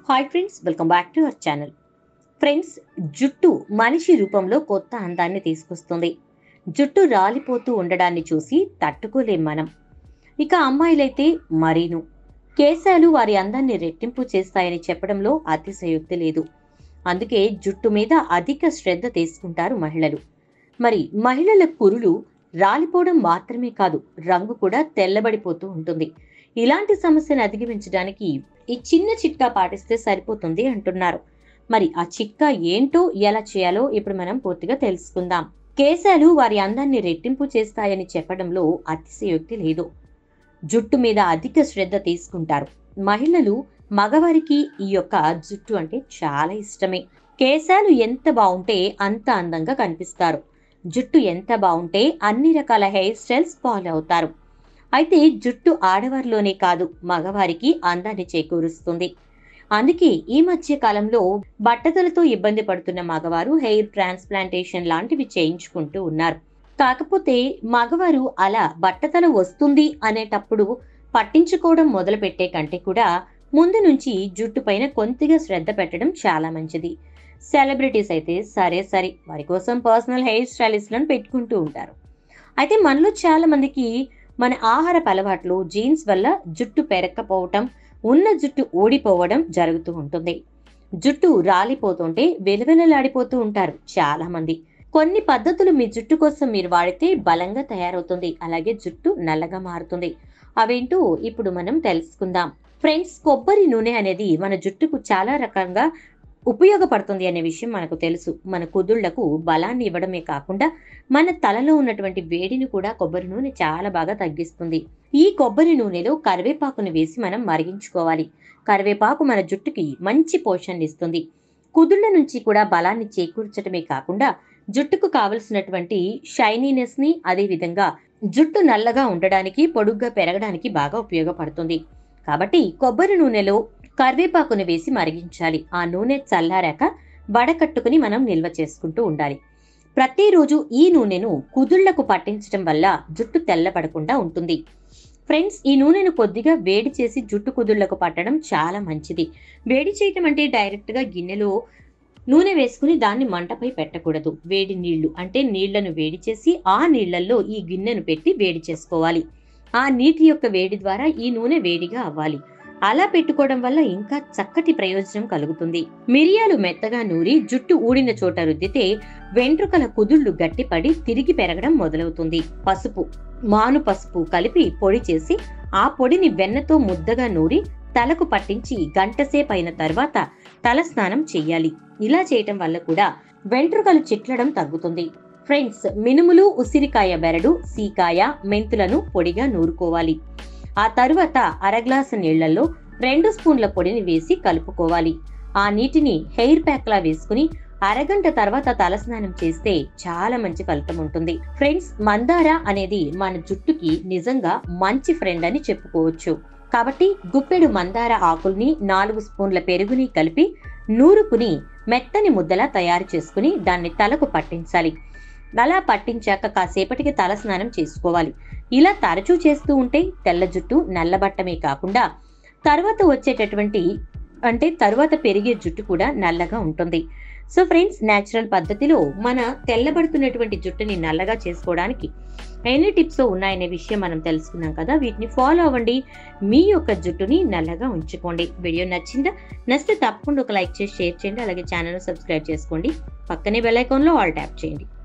hi friends welcome back to our channel friends జుట్టు మనిషి రూపంలో కొత్త అందాన్ని తీసుకొస్తుంది జుట్టు రాలిపోతూ ఉండడాన్ని చూసి తట్టుకోలేం మనం ఇక అమ్మాయిలైతే మరీను కేశాలు వారి అందాన్ని రెట్టింపు చేస్తాయని చెప్పడంలో అతిశయోక్తి లేదు అందుకే జుట్టు మీద అధిక శ్రద్ధ తీసుకుంటారు మహిళలు మరి మహిళల కురులు రాలిపోవడం మాత్రమే కాదు రంగు కూడా తెల్లబడిపోతూ ఉంటుంది ఇలాంటి సమస్యను అధిగమించడానికి ఈ చిన్న చిట్కా పాటిస్తే సరిపోతుంది అంటున్నారు మరి ఆ చిట్కా ఏంటో ఎలా చేయాలో ఇప్పుడు మనం పూర్తిగా తెలుసుకుందాం కేశాలు వారి అందాన్ని రెట్టింపు చేస్తాయని చెప్పడంలో అతిశయోక్తి లేదు జుట్టు మీద అధిక శ్రద్ధ తీసుకుంటారు మహిళలు మగవారికి ఈ యొక్క జుట్టు అంటే చాలా ఇష్టమే కేశాలు ఎంత బాగుంటే అంత అందంగా కనిపిస్తారు జుట్టు ఎంత బాగుంటే అన్ని రకాల హెయిర్ స్టైల్స్ ఫాలో అవుతారు అయితే జుట్టు ఆడవారిలోనే కాదు మగవారికి అందాన్ని చేకూరుస్తుంది అందుకే ఈ మధ్య కాలంలో బట్టతలతో ఇబ్బంది పడుతున్న మగవారు హెయిర్ ట్రాన్స్ప్లాంటేషన్ లాంటివి చేయించుకుంటూ ఉన్నారు కాకపోతే మగవారు అలా బట్టతల వస్తుంది అనేటప్పుడు పట్టించుకోవడం మొదలు పెట్టే కంటే కూడా ముందు నుంచి జుట్టు పైన కొద్దిగా శ్రద్ధ పెట్టడం చాలా మంచిది సెలబ్రిటీస్ అయితే సరే సరే వారి కోసం పర్సనల్ హెయిర్ స్టైలిస్ట్లను పెట్టుకుంటూ ఉంటారు అయితే మనలో చాలా మందికి మన ఆహారపు అలవాట్లు జీన్స్ వల్ల జుట్టు పెరక్కపోవటం ఉన్న జుట్టు ఊడిపోవడం జరుగుతూ ఉంటుంది జుట్టు రాలిపోతుంటే వెలువెలలాడిపోతూ ఉంటారు చాలా మంది కొన్ని పద్ధతులు మీ జుట్టు కోసం మీరు వాడితే బలంగా తయారవుతుంది అలాగే జుట్టు నల్లగా మారుతుంది అవేంటో ఇప్పుడు మనం తెలుసుకుందాం ఫ్రెండ్స్ కొబ్బరి నూనె అనేది మన జుట్టుకు చాలా రకంగా ఉపయోగపడుతుంది అనే విషయం మనకు తెలుసు మన కుదుళ్లకు బలాన్ని ఇవ్వడమే కాకుండా మన తలలో ఉన్నటువంటి వేడిని కూడా కొబ్బరి నూనె చాలా బాగా తగ్గిస్తుంది ఈ కొబ్బరి నూనెలో కరివేపాకును వేసి మనం మరిగించుకోవాలి కరివేపాకు మన జుట్టుకి మంచి పోషణ ఇస్తుంది కుదుళ్ల నుంచి కూడా బలాన్ని చేకూర్చడమే కాకుండా జుట్టుకు కావలసినటువంటి షైనీనెస్ ని అదే విధంగా జుట్టు నల్లగా ఉండడానికి పొడుగ్గా పెరగడానికి బాగా ఉపయోగపడుతుంది కాబట్టి కొబ్బరి నూనెలో కరివేపాకును వేసి మరిగించాలి ఆ నూనె చల్లారాక వడకట్టుకుని మనం నిల్వ చేసుకుంటూ ఉండాలి ప్రతిరోజు ఈ నూనెను కుదుళ్లకు పట్టించడం వల్ల జుట్టు తెల్లబడకుండా ఉంటుంది ఫ్రెండ్స్ ఈ నూనెను కొద్దిగా వేడి చేసి జుట్టు కుదుళ్లకు పట్టడం చాలా మంచిది వేడి చేయటం అంటే డైరెక్ట్గా గిన్నెలో నూనె వేసుకుని దాన్ని మంటపై పెట్టకూడదు వేడి నీళ్లు అంటే నీళ్లను వేడి చేసి ఆ నీళ్లలో ఈ గిన్నెను పెట్టి వేడి చేసుకోవాలి ఆ నీటి యొక్క వేడి ద్వారా ఈ నూనె వేడిగా అవ్వాలి అలా పెట్టుకోవడం వల్ల ఇంకా చక్కటి ప్రయోజనం కలుగుతుంది మిరియాలు మెత్తగా నూరి జుట్టు ఊడిన చోట రుద్దితే వెంట్రుకల కుదుళ్లు గట్టిపడి తిరిగి పెరగడం మొదలవుతుంది పసుపు మాను పసుపు కలిపి పొడి చేసి ఆ పొడిని వెన్నతో ముద్దగా నూరి తలకు పట్టించి గంటసేపు అయిన తర్వాత తల స్నానం చెయ్యాలి ఇలా చేయటం వల్ల కూడా వెంట్రుకలు చిట్లడం తగ్గుతుంది ఫ్రెండ్స్ మినుములు ఉసిరికాయ బెరడు సీకాయ మెంతులను పొడిగా నూరుకోవాలి ఆ తరువాత అరగ్లాసు నీళ్లలో రెండు స్పూన్ల పొడిని వేసి కలుపుకోవాలి ఆ నీటిని హెయిర్ ప్యాక్ లా వేసుకుని అరగంట తర్వాత తలస్నానం చేస్తే చాలా మంచి ఫలితం ఉంటుంది ఫ్రెండ్స్ మందార అనేది మన జుట్టుకి నిజంగా మంచి ఫ్రెండ్ అని చెప్పుకోవచ్చు కాబట్టి గుప్పెడు మందార ఆకుల్ని నాలుగు స్పూన్ల పెరుగుని కలిపి నూరుకుని మెత్తని ముద్దలా తయారు చేసుకుని దాన్ని తలకు పట్టించాలి అలా పట్టించాక కాసేపటికి తల స్నానం చేసుకోవాలి ఇలా తరచూ చేస్తూ ఉంటే తెల్ల జుట్టు నల్లబట్టమే కాకుండా తర్వాత వచ్చేటటువంటి అంటే తరువాత పెరిగే జుట్టు కూడా నల్లగా ఉంటుంది సో ఫ్రెండ్స్ న్యాచురల్ పద్ధతిలో మన తెల్లబడుతున్నటువంటి జుట్టుని నల్లగా చేసుకోవడానికి ఎన్ని టిప్స్ ఉన్నాయనే విషయం మనం తెలుసుకున్నాం కదా వీటిని ఫాలో అవ్వండి మీ యొక్క జుట్టుని నల్లగా ఉంచుకోండి వీడియో నచ్చిందా నచ్చితే తప్పకుండా ఒక లైక్ చేసి షేర్ చేయండి అలాగే ఛానల్ సబ్స్క్రైబ్ చేసుకోండి పక్కనే బెల్ ఐకాన్లో ఆల్ ట్యాప్ చేయండి